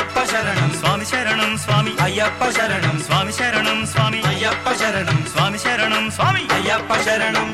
అయ్యప్ప శరణం స్వామి శరణం స్వామి అయ్యప్ప శరణం స్వామి శరణం స్వామి అయ్యప్ప శరణం స్వామి శరణం స్వామి అయ్యప్ప శరణం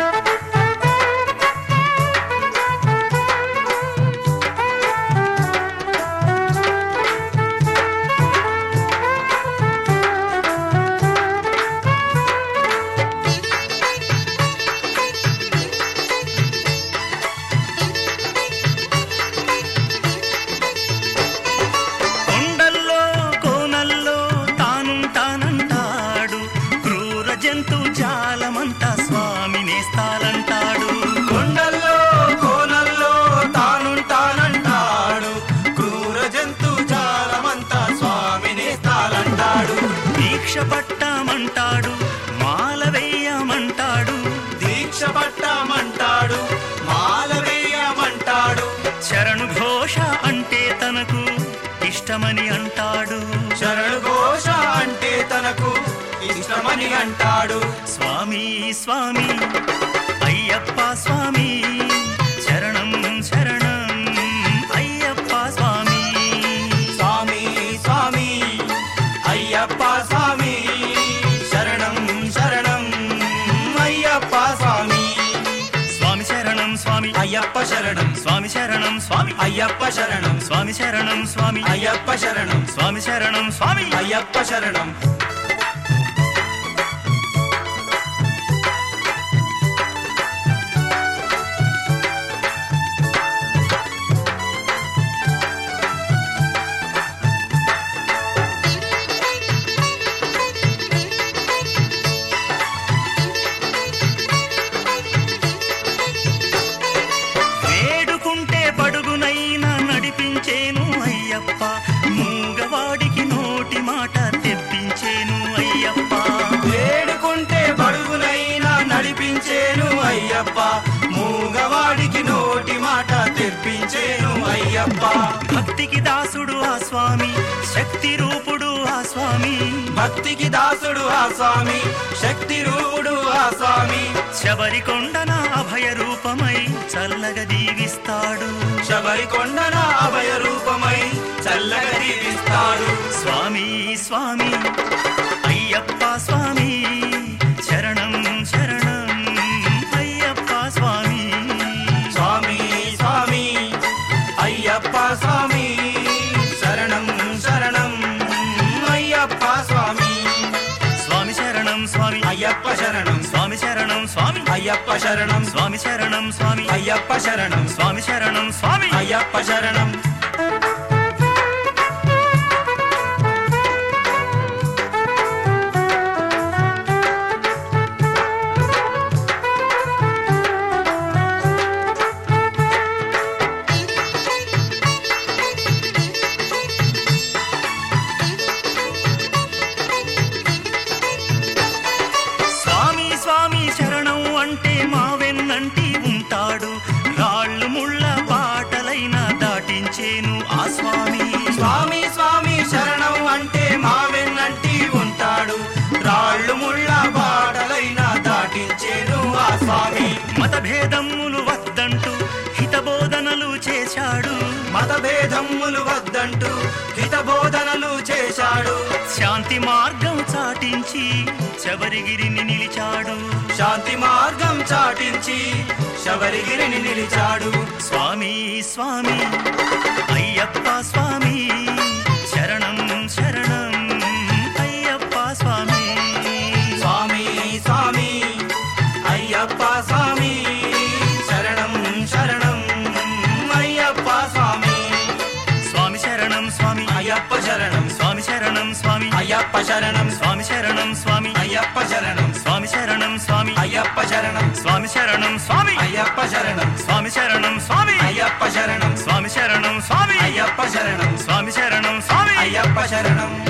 కొండల్లో కోనల్లో తానుంటానంటాడు క్రూర జంతు జాలమంతా స్వామి నేస్తాలంటాడు కొండల్లో కోనల్లో తానుంటానంటాడు క్రూర జంతు జాలమంతా స్వామిని తాలంటాడు దీక్ష పట్టామంటాడు మాల వేయమంటాడు దీక్ష పట్టామంటాడు మాల వేయమంటాడు శరణు ఘోష అంటే తనకు ఇష్టమని అంటాడు శరణు ఘోష అంటే తనకు ఇష్టమని అంటాడు స్వామి స్వామి అయ్యప్ప స్వామి శరణం శరణం అయ్యప్ప స్వామి స్వామి స్వామి అయ్యప్ప స్వామి శరణం శరణం అయ్యప్ప స్వామి స్వామి శరణం స్వామి అయ్యప్ప శరణం స్వామి శరణం స్వామి అయ్యప్ప శరణం స్వామి శరణం స్వామి అయ్యప్ప శరణం స్వామి శరణం స్వామి అయ్యప్ప శరణం వేడుకుంటే పడుగునైనా నడిపించేను అయ్యప్ప మూగవాడికి నోటి మాట తెప్పించేను అయ్యప్ప వేడుకుంటే బడుగునైనా నడిపించేను అయ్యప్ప మూగవాడికి నోటి మాట తెప్పించేను అయ్యప్ప భక్తికి దాసుడు ఆ స్వామి శక్తి రూపుడు ఆ స్వామి భక్తికి దాసుడు ఆ స్వామి శక్తి రూపుడు ఆ స్వామి శబరికొండన అభయ రూపమై చల్లగా దీవిస్తాడు శబరికొండన అభయ రూపమై చల్లగా దీవిస్తాడు స్వామి స్వామి అయ్యప్ప స్వామి శరణం శరణం అయ్యప్ప స్వామి స్వామి స్వామి అయ్యప్ప స్వామి శరణం శరణం అయ్యప్ప స్వామి స్వామి శరణం స్వామి అయ్యప్ప శరణం స్వామి శరణం స్వామి అయ్యప్ప శరణం స్వామి శరణం స్వామి అయ్యప్ప శరణం స్వామి శరణం స్వామి అయ్యప్ప శరణం స్వామి స్వామి శరణం అంటే మా వెన్నంటి ఉంటాడు రాళ్ళు ముళ్ళ బాటలైనా దాటించేను ఆ స్వామి స్వామి స్వామి శరణం అంటే మా వెన్నంటి ఉంటాడు రాళ్ళు ముళ్ళ బాటలైన దాటించేను ఆ స్వామి మతభేదమ్ములు వద్దంటూ హితబోధనలు చేశాడు మతభేదమ్ములు వద్దంటూ హితబోధనలు చేశాడు శాంతి మార్గం చాటించి శబరిగిరిని నిలిచాడు శాంతి మార్గం చాటించి శబరిగిరిని నిలిచాడు స్వామి స్వామి అయ్యప్ప స్వామి శరణం శరణం అయ్యప్ప స్వామి స్వామి స్వామి అయ్యప్ప స్వామి శరణం శరణం అయ్యప్ప స్వామి స్వామి శరణం స్వామి అయ్యప్ప శరణం స్వామి శరణం స్వామి అయ్యప్ప శరణం స్వామి శరణం స్వామి అయ్యప్ప శరణం స్వామి శరణం స్వామి అయ్యప్ప శరణం స్వామి శరణం స్వామి అయ్యప్ప శరణం స్వామి శరణం స్వామి అయ్యప్ప శరణం స్వామి శరణం స్వామి అయ్యప్ప శరణం స్వామి శరణం స్వామి అయ్యప్ప శరణం